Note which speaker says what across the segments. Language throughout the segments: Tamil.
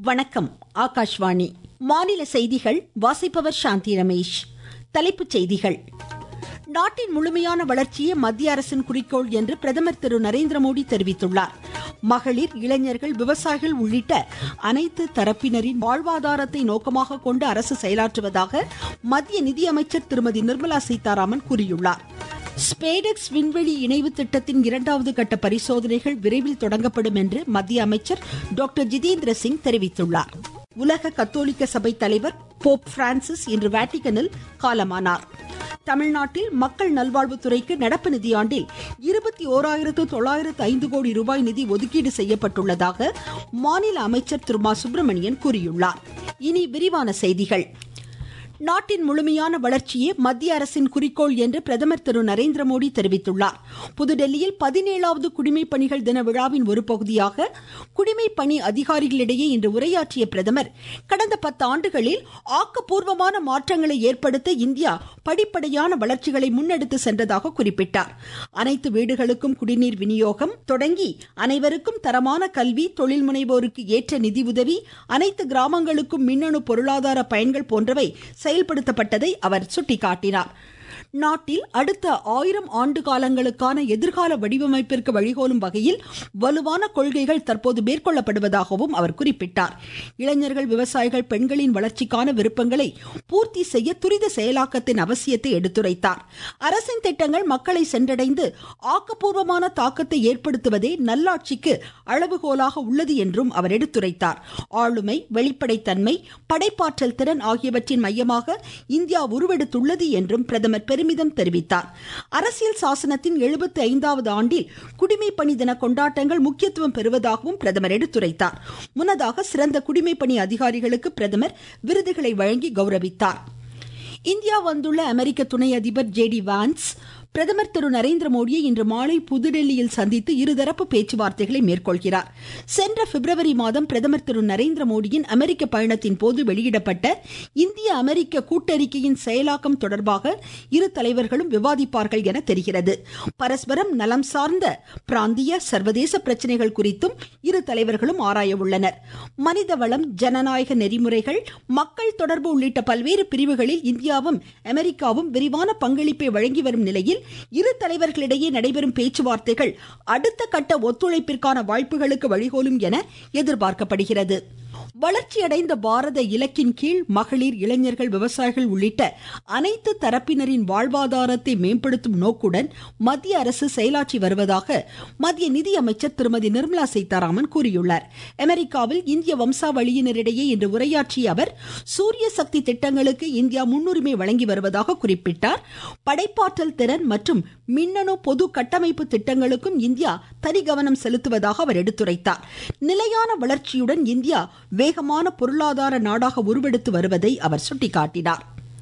Speaker 1: வணக்கம் ஆகாஷ்வாணி மாநில செய்திகள் வாசிப்பவர் சாந்தி ரமேஷ் தலைப்புச் செய்திகள் நாட்டின் முழுமையான வளர்ச்சியே மத்திய அரசின் குறிக்கோள் என்று பிரதமர் திரு நரேந்திர மோடி தெரிவித்துள்ளார் மகளிர் இளைஞர்கள் விவசாயிகள் உள்ளிட்ட அனைத்து தரப்பினரின் வாழ்வாதாரத்தை நோக்கமாக கொண்டு அரசு செயலாற்றுவதாக மத்திய நிதியமைச்சர் திருமதி நிர்மலா சீதாராமன் கூறியுள்ளார் ஸ்பேடெக்ஸ் விண்வெளி இணைவு திட்டத்தின் இரண்டாவது கட்ட பரிசோதனைகள் விரைவில் தொடங்கப்படும் என்று மத்திய அமைச்சர் டாக்டர் ஜிதேந்திர சிங் தெரிவித்துள்ளார் உலக கத்தோலிக்க சபை தலைவர் போப் பிரான்சிஸ் இன்று வேட்டிகனில் காலமானார் தமிழ்நாட்டில் மக்கள் நல்வாழ்வுத்துறைக்கு நடப்பு நிதியாண்டில் இருபத்தி ஓராயிரத்து தொள்ளாயிரத்து ஐந்து கோடி ரூபாய் நிதி ஒதுக்கீடு செய்யப்பட்டுள்ளதாக மாநில அமைச்சர் திரு மா சுப்பிரமணியன் கூறியுள்ளார் இனி விரிவான செய்திகள் நாட்டின் முழுமையான வளர்ச்சியே மத்திய அரசின் குறிக்கோள் என்று பிரதமர் திரு நரேந்திர மோடி தெரிவித்துள்ளார் புதுடெல்லியில் பதினேழாவது குடிமைப் பணிகள் தின விழாவின் ஒரு பகுதியாக குடிமைப் பணி அதிகாரிகளிடையே இன்று உரையாற்றிய பிரதமர் கடந்த பத்து ஆண்டுகளில் ஆக்கப்பூர்வமான மாற்றங்களை ஏற்படுத்த இந்தியா படிப்படியான வளர்ச்சிகளை முன்னெடுத்து சென்றதாக குறிப்பிட்டார் அனைத்து வீடுகளுக்கும் குடிநீர் விநியோகம் தொடங்கி அனைவருக்கும் தரமான கல்வி தொழில் முனைவோருக்கு ஏற்ற நிதி உதவி அனைத்து கிராமங்களுக்கும் மின்னணு பொருளாதார பயன்கள் போன்றவை செயல்படுத்தப்பட்டதை அவர் சுட்டிக்காட்டினார் நாட்டில் அடுத்த ஆயிரம் ஆண்டு காலங்களுக்கான எதிர்கால வடிவமைப்பிற்கு வழிகோலும் வகையில் வலுவான கொள்கைகள் தற்போது மேற்கொள்ளப்படுவதாகவும் அவர் குறிப்பிட்டார் இளைஞர்கள் விவசாயிகள் பெண்களின் வளர்ச்சிக்கான விருப்பங்களை பூர்த்தி செய்ய துரித செயலாக்கத்தின் அவசியத்தை எடுத்துரைத்தார் அரசின் திட்டங்கள் மக்களை சென்றடைந்து ஆக்கப்பூர்வமான தாக்கத்தை ஏற்படுத்துவதே நல்லாட்சிக்கு அளவுகோலாக உள்ளது என்றும் அவர் எடுத்துரைத்தார் ஆளுமை வெளிப்படைத்தன்மை படைப்பாற்றல் திறன் ஆகியவற்றின் மையமாக இந்தியா உருவெடுத்துள்ளது என்றும் பிரதமர் பெருமிதம் தெரிவித்தார் அரசியல் சாசனத்தின் எழுபத்தி ஐந்தாவது ஆண்டில் குடிமை பணி தின கொண்டாட்டங்கள் முக்கியத்துவம் பெறுவதாகவும் பிரதமர் எடுத்துரைத்தார் முன்னதாக சிறந்த குடிமை பணி அதிகாரிகளுக்கு பிரதமர் விருதுகளை வழங்கி கௌரவித்தார் இந்தியா வந்துள்ள அமெரிக்க துணை அதிபர் ஜே டி வான்ஸ் பிரதமர் திரு நரேந்திர மோடியை இன்று மாலை புதுடெல்லியில் சந்தித்து இருதரப்பு பேச்சுவார்த்தைகளை மேற்கொள்கிறார் சென்ற பிப்ரவரி மாதம் பிரதமர் திரு நரேந்திர மோடியின் அமெரிக்க பயணத்தின் போது வெளியிடப்பட்ட இந்திய அமெரிக்க கூட்டறிக்கையின் செயலாக்கம் தொடர்பாக இரு தலைவர்களும் விவாதிப்பார்கள் என தெரிகிறது பரஸ்பரம் நலம் சார்ந்த பிராந்திய சர்வதேச பிரச்சனைகள் குறித்தும் இரு தலைவர்களும் ஆராய உள்ளனர் மனித வளம் ஜனநாயக நெறிமுறைகள் மக்கள் தொடர்பு உள்ளிட்ட பல்வேறு பிரிவுகளில் இந்தியாவும் அமெரிக்காவும் விரிவான பங்களிப்பை வழங்கி வரும் நிலையில் இரு தலைவர்களிடையே நடைபெறும் பேச்சுவார்த்தைகள் அடுத்த கட்ட ஒத்துழைப்பிற்கான வாய்ப்புகளுக்கு வழிகோலும் என எதிர்பார்க்கப்படுகிறது வளர்ச்சியடைந்த பாரத இலக்கின் கீழ் மகளிர் இளைஞர்கள் விவசாயிகள் உள்ளிட்ட அனைத்து தரப்பினரின் வாழ்வாதாரத்தை மேம்படுத்தும் நோக்குடன் மத்திய அரசு செயலாற்றி வருவதாக மத்திய நிதியமைச்சர் திருமதி நிர்மலா சீதாராமன் கூறியுள்ளார் அமெரிக்காவில் இந்திய வம்சாவளியினரிடையே இன்று உரையாற்றிய அவர் சூரிய சக்தி திட்டங்களுக்கு இந்தியா முன்னுரிமை வழங்கி வருவதாக குறிப்பிட்டார் படைப்பாற்றல் திறன் மற்றும் மின்னணு பொது கட்டமைப்பு திட்டங்களுக்கும் இந்தியா தனி கவனம் செலுத்துவதாக அவர் எடுத்துரைத்தார் நிலையான வளர்ச்சியுடன் இந்தியா வேகமான பொருளாதார நாடாக உருவெடுத்து வருவதை அவர் சுட்டிக்காட்டினார்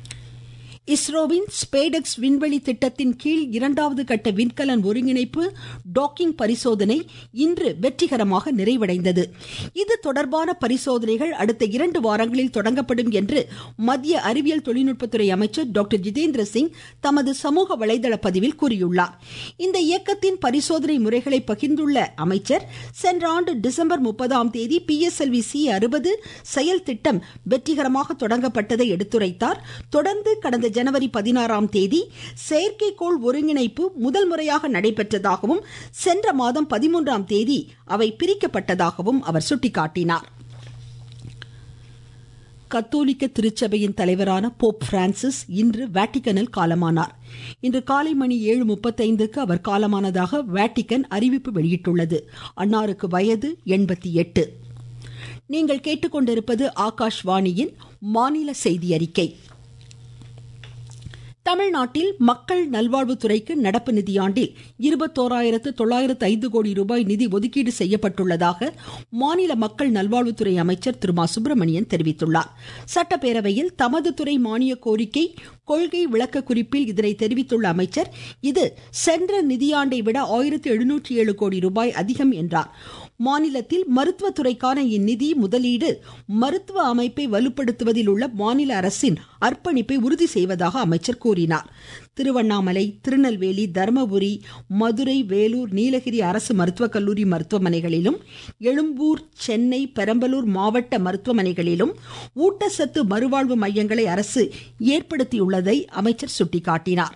Speaker 1: இஸ்ரோவின் ஸ்பேடெக்ஸ் விண்வெளி திட்டத்தின் கீழ் இரண்டாவது கட்ட விண்கலன் ஒருங்கிணைப்பு டாக்கிங் பரிசோதனை இன்று வெற்றிகரமாக நிறைவடைந்தது இது தொடர்பான பரிசோதனைகள் அடுத்த இரண்டு வாரங்களில் தொடங்கப்படும் என்று மத்திய அறிவியல் தொழில்நுட்பத்துறை அமைச்சர் டாக்டர் ஜிதேந்திர சிங் தமது சமூக வலைதள பதிவில் கூறியுள்ளார் இந்த இயக்கத்தின் பரிசோதனை முறைகளை பகிர்ந்துள்ள அமைச்சர் சென்ற ஆண்டு டிசம்பர் முப்பதாம் தேதி P S L V C அறுபது செயல் திட்டம் வெற்றிகரமாக தொடங்கப்பட்டதை எடுத்துரைத்தார் தொடர்ந்து கடந்த ஜனவரி பதினாறாம் தேதி செயற்கைக்கோள் ஒருங்கிணைப்பு முதல் முறையாக நடைபெற்றதாகவும் சென்ற மாதம் பதிமூன்றாம் தேதி அவை பிரிக்கப்பட்டதாகவும் அவர் சுட்டிக்காட்டினார் கத்தோலிக்க திருச்சபையின் தலைவரான போப் பிரான்சிஸ் இன்று வேட்டிகனில் காலமானார் இன்று காலை மணி ஏழு முப்பத்தைந்துக்கு அவர் காலமானதாக வேட்டிகன் அறிவிப்பு வெளியிட்டுள்ளது அன்னாருக்கு வயது எண்பத்தி எட்டு நீங்கள் கேட்டுக்கொண்டிருப்பது ஆகாஷ்வாணியின் மாநில செய்தி அறிக்கை தமிழ்நாட்டில் மக்கள் நல்வாழ்வுத்துறைக்கு நடப்பு நிதியாண்டில் இருபத்தோராயிரத்து தொள்ளாயிரத்து ஐந்து கோடி ரூபாய் நிதி ஒதுக்கீடு செய்யப்பட்டுள்ளதாக மாநில மக்கள் நல்வாழ்வுத்துறை அமைச்சர் திரு மா சுப்பிரமணியன் தெரிவித்துள்ளார் சட்டப்பேரவையில் தமது துறை மானிய கோரிக்கை கொள்கை விளக்க குறிப்பில் இதனை தெரிவித்துள்ள அமைச்சர் இது சென்ற நிதியாண்டை விட ஆயிரத்து எழுநூற்றி ஏழு கோடி ரூபாய் அதிகம் என்றார் மாநிலத்தில் மருத்துவத்துறைக்கான இந்நிதி முதலீடு மருத்துவ அமைப்பை வலுப்படுத்துவதில் உள்ள மாநில அரசின் அர்ப்பணிப்பை உறுதி செய்வதாக அமைச்சர் கூறினார் திருவண்ணாமலை திருநெல்வேலி தருமபுரி மதுரை வேலூர் நீலகிரி அரசு மருத்துவக் கல்லூரி மருத்துவமனைகளிலும் எழும்பூர் சென்னை பெரம்பலூர் மாவட்ட மருத்துவமனைகளிலும் ஊட்டச்சத்து மறுவாழ்வு மையங்களை அரசு ஏற்படுத்தியுள்ளதை அமைச்சர் சுட்டிக்காட்டினார்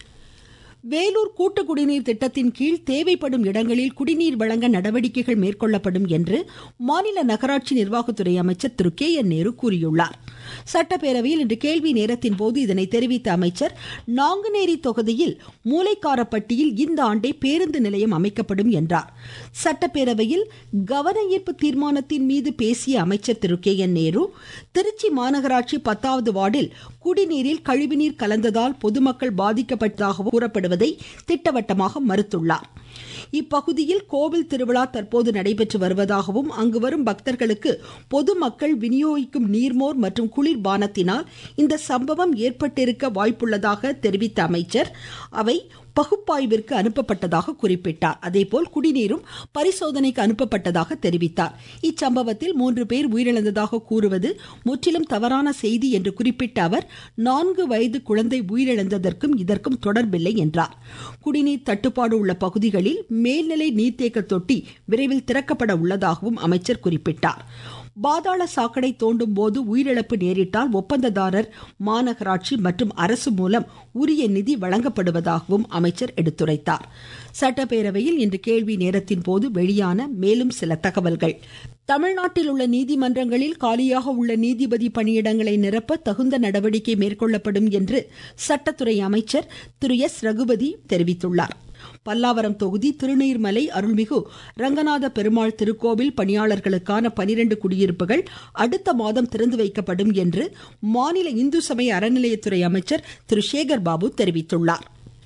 Speaker 1: வேலூர் கூட்டு குடிநீர் திட்டத்தின் கீழ் தேவைப்படும் இடங்களில் குடிநீர் வழங்க நடவடிக்கைகள் மேற்கொள்ளப்படும் என்று மாநில நகராட்சி நிர்வாகத்துறை அமைச்சர் திரு கே என் நேரு கூறியுள்ளார் சட்டப்பேரவையில் இன்று கேள்வி நேரத்தின் போது இதனை தெரிவித்த அமைச்சர் நாங்குநேரி தொகுதியில் மூலைக்காரப்பட்டியில் இந்த ஆண்டே பேருந்து நிலையம் அமைக்கப்படும் என்றார் சட்டப்பேரவையில் கவன ஈர்ப்பு தீர்மானத்தின் மீது பேசிய அமைச்சர் திரு கே என் நேரு திருச்சி மாநகராட்சி பத்தாவது வார்டில் குடிநீரில் கழிவுநீர் கலந்ததால் பொதுமக்கள் பாதிக்கப்பட்டதாக கூறப்படுவதை திட்டவட்டமாக மறுத்துள்ளார் இப்பகுதியில் கோவில் திருவிழா தற்போது நடைபெற்று வருவதாகவும் அங்கு வரும் பக்தர்களுக்கு பொதுமக்கள் விநியோகிக்கும் நீர்மோர் மற்றும் குளிர்பானத்தினால் இந்த சம்பவம் ஏற்பட்டிருக்க வாய்ப்புள்ளதாக தெரிவித்த அமைச்சர் அவை பகுப்பாய்விற்கு அனுப்பப்பட்டதாக குறிப்பிட்டார் அதேபோல் குடிநீரும் பரிசோதனைக்கு அனுப்பப்பட்டதாக தெரிவித்தார் இச்சம்பவத்தில் மூன்று பேர் உயிரிழந்ததாக கூறுவது முற்றிலும் தவறான செய்தி என்று குறிப்பிட்ட அவர் நான்கு வயது குழந்தை உயிரிழந்ததற்கும் இதற்கும் தொடர்பில்லை என்றார் குடிநீர் தட்டுப்பாடு உள்ள பகுதிகளில் மேல்நிலை நீர்த்தேக்க தொட்டி விரைவில் திறக்கப்பட உள்ளதாகவும் அமைச்சர் குறிப்பிட்டார் பாதாள சாக்கடை தோண்டும் போது உயிரிழப்பு நேரிட்டால் ஒப்பந்ததாரர் மாநகராட்சி மற்றும் அரசு மூலம் உரிய நிதி வழங்கப்படுவதாகவும் அமைச்சர் எடுத்துரைத்தார் சட்டப்பேரவையில் இன்று கேள்வி நேரத்தின் போது வெளியான மேலும் சில தகவல்கள் தமிழ்நாட்டில் உள்ள நீதிமன்றங்களில் காலியாக உள்ள நீதிபதி பணியிடங்களை நிரப்ப தகுந்த நடவடிக்கை மேற்கொள்ளப்படும் என்று சட்டத்துறை அமைச்சர் திரு எஸ் ரகுபதி தெரிவித்துள்ளார் பல்லாவரம் தொகுதி திருநீர்மலை அருள்மிகு ரங்கநாத பெருமாள் திருக்கோவில் பணியாளர்களுக்கான பனிரெண்டு குடியிருப்புகள் அடுத்த மாதம் திறந்து வைக்கப்படும் என்று மாநில இந்து சமய அறநிலையத்துறை அமைச்சர் திரு சேகர் பாபு தெரிவித்துள்ளார்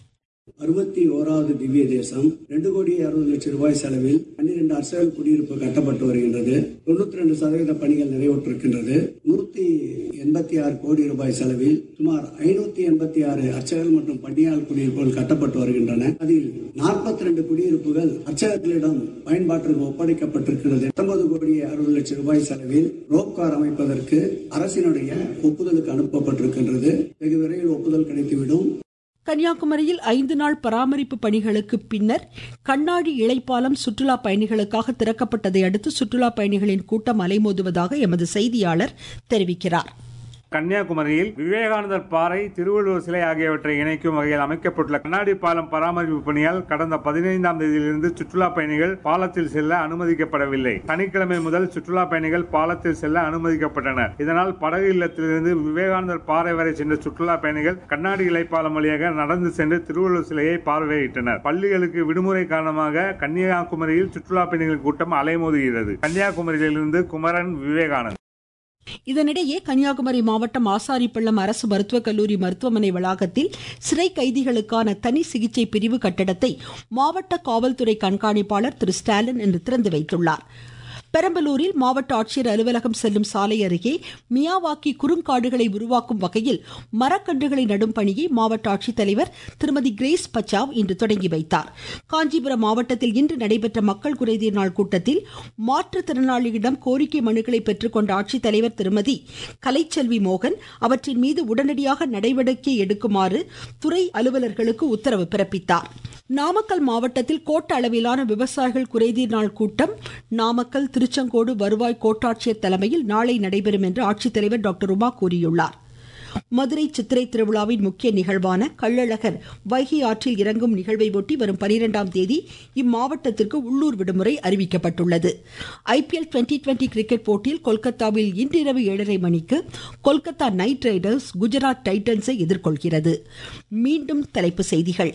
Speaker 2: அறுபத்தி ஓராவது திவ்ய தேசம் ரெண்டு கோடி அறுபது லட்சம் ரூபாய் செலவில் பன்னிரண்டு அரசியல் குடியிருப்பு கட்டப்பட்டு வருகின்றது தொண்ணூத்தி ரெண்டு சதவீத பணிகள் நிறைவுற்றிருக்கின்றது நூத்தி எண்பத்தி ஆறு கோடி ரூபாய் செலவில் சுமார் ஐநூத்தி எண்பத்தி ஆறு அர்ச்சகர் மற்றும் பணியாளர் குடியிருப்புகள் கட்டப்பட்டு வருகின்றன அதில் நாற்பத்தி ரெண்டு குடியிருப்புகள் அர்ச்சகர்களிடம் பயன்பாட்டிற்கு ஒப்படைக்கப்பட்டிருக்கிறது பத்தொன்பது கோடி அறுபது லட்சம் ரூபாய் செலவில் ரோப்கார் அமைப்பதற்கு அரசினுடைய ஒப்புதலுக்கு அனுப்பப்பட்டிருக்கின்றது வெகு விரைவில் ஒப்புதல் கிடைத்துவிடும்
Speaker 1: கன்னியாகுமரியில் ஐந்து நாள் பராமரிப்பு பணிகளுக்கு பின்னர் கண்ணாடி இளைப்பாலம் சுற்றுலா பயணிகளுக்காக திறக்கப்பட்டதை அடுத்து சுற்றுலா பயணிகளின் கூட்டம் அலைமோதுவதாக எமது செய்தியாளர் தெரிவிக்கிறார்
Speaker 3: கன்னியாகுமரியில் விவேகானந்தர் பாறை திருவள்ளுவர் சிலை ஆகியவற்றை இணைக்கும் வகையில் அமைக்கப்பட்டுள்ள கண்ணாடி பாலம் பராமரிப்பு பணியால் கடந்த பதினைந்தாம் தேதியிலிருந்து சுற்றுலா பயணிகள் பாலத்தில் செல்ல அனுமதிக்கப்படவில்லை சனிக்கிழமை முதல் சுற்றுலா பயணிகள் பாலத்தில் செல்ல அனுமதிக்கப்பட்டனர் இதனால் படகு இல்லத்திலிருந்து விவேகானந்தர் பாறை வரை சென்ற சுற்றுலா பயணிகள் கண்ணாடி இலைப்பாலம் வழியாக நடந்து சென்று திருவள்ளுவர் சிலையை பார்வையிட்டனர் பள்ளிகளுக்கு விடுமுறை காரணமாக கன்னியாகுமரியில் சுற்றுலா பயணிகள் கூட்டம் அலைமோதுகிறது கன்னியாகுமரியிலிருந்து குமரன் விவேகானந்த்
Speaker 1: இதனிடையே கன்னியாகுமரி மாவட்டம் ஆசாரிப்பள்ளம் அரசு மருத்துவக் கல்லூரி மருத்துவமனை வளாகத்தில் சிறை கைதிகளுக்கான தனி சிகிச்சை பிரிவு கட்டடத்தை மாவட்ட காவல்துறை கண்காணிப்பாளர் திரு ஸ்டாலின் இன்று திறந்து வைத்துள்ளார் பெரம்பலூரில் மாவட்ட ஆட்சியர் அலுவலகம் செல்லும் சாலை அருகே மியாவாக்கி குறுங்காடுகளை உருவாக்கும் வகையில் மரக்கன்றுகளை நடும் பணியை மாவட்ட ஆட்சித்தலைவர் திருமதி கிரேஸ் பச்சாவ் இன்று தொடங்கி வைத்தார் காஞ்சிபுரம் மாவட்டத்தில் இன்று நடைபெற்ற மக்கள் குறைதீர் நாள் கூட்டத்தில் மாற்றுத்திறனாளியிடம் கோரிக்கை மனுக்களை பெற்றுக்கொண்ட ஆட்சித்தலைவர் திருமதி கலைச்செல்வி மோகன் அவற்றின் மீது உடனடியாக நடவடிக்கை எடுக்குமாறு துறை அலுவலர்களுக்கு உத்தரவு பிறப்பித்தார் நாமக்கல் மாவட்டத்தில் கோட்ட அளவிலான விவசாயிகள் குறைதீர் நாள் கூட்டம் நாமக்கல் திருச்செங்கோடு வருவாய் கோட்டாட்சியர் தலைமையில் நாளை நடைபெறும் என்று ஆட்சித்தலைவர் டாக்டர் உமா கூறியுள்ளார் மதுரை சித்திரை திருவிழாவின் முக்கிய நிகழ்வான கள்ளழகர் வைகை ஆற்றில் இறங்கும் நிகழ்வை ஒட்டி வரும் பனிரெண்டாம் தேதி இம்மாவட்டத்திற்கு உள்ளூர் விடுமுறை அறிவிக்கப்பட்டுள்ளது ஐபிஎல் டுவெண்டி டுவெண்டி கிரிக்கெட் போட்டியில் கொல்கத்தாவில் இன்றிரவு ஏழரை மணிக்கு கொல்கத்தா நைட் ரைடர்ஸ் குஜராத் டைட்டன்ஸை எதிர்கொள்கிறது மீண்டும் தலைப்புச் செய்திகள்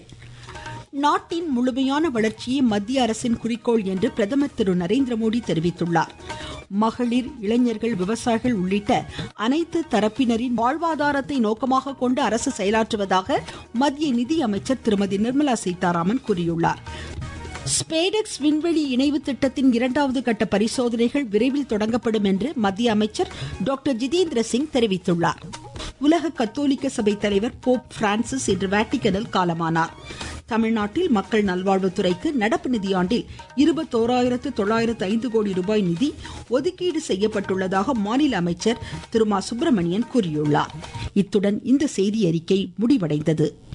Speaker 1: நாட்டின் முழுமையான வளர்ச்சியே மத்திய அரசின் குறிக்கோள் என்று பிரதமர் திரு நரேந்திர மோடி தெரிவித்துள்ளார் மகளிர் இளைஞர்கள் விவசாயிகள் உள்ளிட்ட அனைத்து தரப்பினரின் வாழ்வாதாரத்தை நோக்கமாக கொண்டு அரசு செயலாற்றுவதாக மத்திய நிதி அமைச்சர் திருமதி நிர்மலா சீதாராமன் கூறியுள்ளார் ஸ்பேடெக்ஸ் விண்வெளி இணைவு திட்டத்தின் இரண்டாவது கட்ட பரிசோதனைகள் விரைவில் தொடங்கப்படும் என்று மத்திய அமைச்சர் டாக்டர் ஜிதேந்திர சிங் தெரிவித்துள்ளார் உலக கத்தோலிக்க சபை தலைவர் போப் பிரான்சிஸ் இன்று வேட்டிக்கனில் காலமானார் தமிழ்நாட்டில் மக்கள் நல்வாழ்வுத்துறைக்கு நடப்பு நிதியாண்டில் இருபத்தோராயிரத்து தொள்ளாயிரத்து ஐந்து கோடி ரூபாய் நிதி ஒதுக்கீடு செய்யப்பட்டுள்ளதாக மாநில அமைச்சர் திரு மா சுப்பிரமணியன் கூறியுள்ளார் இத்துடன் இந்த செய்தி அறிக்கை முடிவடைந்தது